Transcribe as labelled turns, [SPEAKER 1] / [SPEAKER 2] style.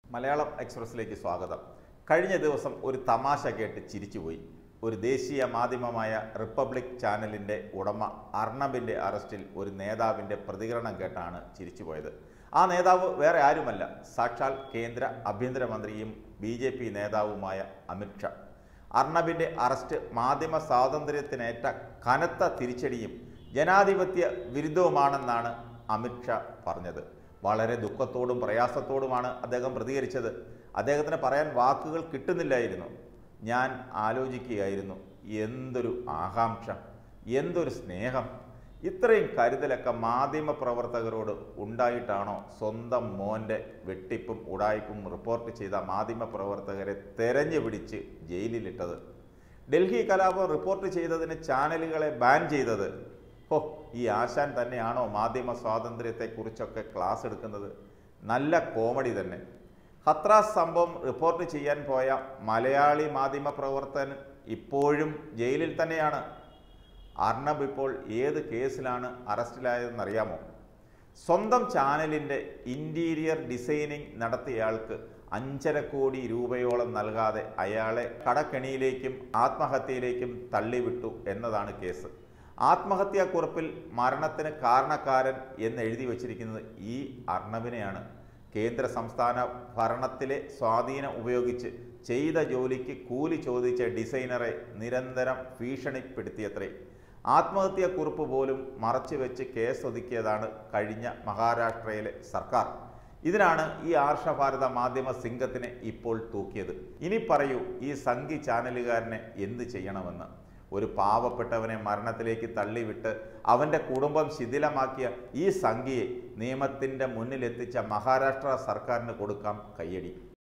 [SPEAKER 1] മലയാളം എക്സ്പ്രസിലേക്ക് സ്വാഗതം കഴിഞ്ഞ ദിവസം ഒരു തമാശ കേട്ട് ചിരിച്ചുപോയി ഒരു ദേശീയ മാധ്യമമായ റിപ്പബ്ലിക് ചാനലിൻ്റെ ഉടമ അർണബിൻ്റെ അറസ്റ്റിൽ ഒരു നേതാവിൻ്റെ പ്രതികരണം കേട്ടാണ് ചിരിച്ചുപോയത് ആ നേതാവ് വേറെ ആരുമല്ല സാക്ഷാൽ കേന്ദ്ര ആഭ്യന്തരമന്ത്രിയും ബി ജെ പി നേതാവുമായ അമിത്ഷാ അർണബിൻ്റെ അറസ്റ്റ് മാധ്യമ സ്വാതന്ത്ര്യത്തിനേറ്റ കനത്ത തിരിച്ചടിയും ജനാധിപത്യ വിരുദ്ധവുമാണെന്നാണ് അമിത്ഷാ പറഞ്ഞത് വളരെ ദുഃഖത്തോടും പ്രയാസത്തോടുമാണ് അദ്ദേഹം പ്രതികരിച്ചത് അദ്ദേഹത്തിന് പറയാൻ വാക്കുകൾ കിട്ടുന്നില്ലായിരുന്നു ഞാൻ ആലോചിക്കുകയായിരുന്നു എന്തൊരു ആകാംക്ഷ എന്തൊരു സ്നേഹം ഇത്രയും കരുതലൊക്കെ മാധ്യമ പ്രവർത്തകരോട് ഉണ്ടായിട്ടാണോ സ്വന്തം മോൻ്റെ വെട്ടിപ്പും ഉടായ്പും റിപ്പോർട്ട് ചെയ്ത മാധ്യമ പ്രവർത്തകരെ തെരഞ്ഞു പിടിച്ച് ജയിലിലിട്ടത് ഡൽഹി കലാപം റിപ്പോർട്ട് ചെയ്തതിന് ചാനലുകളെ ബാൻ ചെയ്തത് ഹോ ഈ ആശാൻ തന്നെയാണോ മാധ്യമ സ്വാതന്ത്ര്യത്തെക്കുറിച്ചൊക്കെ ക്ലാസ് എടുക്കുന്നത് നല്ല കോമഡി തന്നെ ഹത്രാസ് സംഭവം റിപ്പോർട്ട് ചെയ്യാൻ പോയ മലയാളി മാധ്യമ പ്രവർത്തകൻ ഇപ്പോഴും ജയിലിൽ തന്നെയാണ് അർണബ് ഇപ്പോൾ ഏത് കേസിലാണ് അറസ്റ്റിലായതെന്നറിയാമോ സ്വന്തം ചാനലിൻ്റെ ഇൻറ്റീരിയർ ഡിസൈനിങ് നടത്തിയയാൾക്ക് അഞ്ചര കോടി രൂപയോളം നൽകാതെ അയാളെ കടക്കെണിയിലേക്കും ആത്മഹത്യയിലേക്കും തള്ളിവിട്ടു എന്നതാണ് കേസ് ആത്മഹത്യാക്കുറിപ്പിൽ മരണത്തിന് കാരണക്കാരൻ എന്ന് എഴുതി വച്ചിരിക്കുന്നത് ഈ അർണബിനെയാണ് കേന്ദ്ര സംസ്ഥാന ഭരണത്തിലെ സ്വാധീനം ഉപയോഗിച്ച് ചെയ്ത ജോലിക്ക് കൂലി ചോദിച്ച ഡിസൈനറെ നിരന്തരം ഭീഷണിപ്പെടുത്തിയത്രേ ആത്മഹത്യാക്കുറിപ്പ് പോലും മറച്ചുവെച്ച് കേസ് ഒതുക്കിയതാണ് കഴിഞ്ഞ മഹാരാഷ്ട്രയിലെ സർക്കാർ ഇതിനാണ് ഈ ആർഷഭാരത മാധ്യമ സിംഗത്തിനെ ഇപ്പോൾ തൂക്കിയത് ഇനി പറയൂ ഈ സംഘി ചാനലുകാരനെ എന്ത് ചെയ്യണമെന്ന് ഒരു പാവപ്പെട്ടവനെ മരണത്തിലേക്ക് തള്ളിവിട്ട് അവൻ്റെ കുടുംബം ശിഥിലമാക്കിയ ഈ സംഖ്യയെ നിയമത്തിൻ്റെ മുന്നിലെത്തിച്ച മഹാരാഷ്ട്ര സർക്കാരിന് കൊടുക്കാം കയ്യടി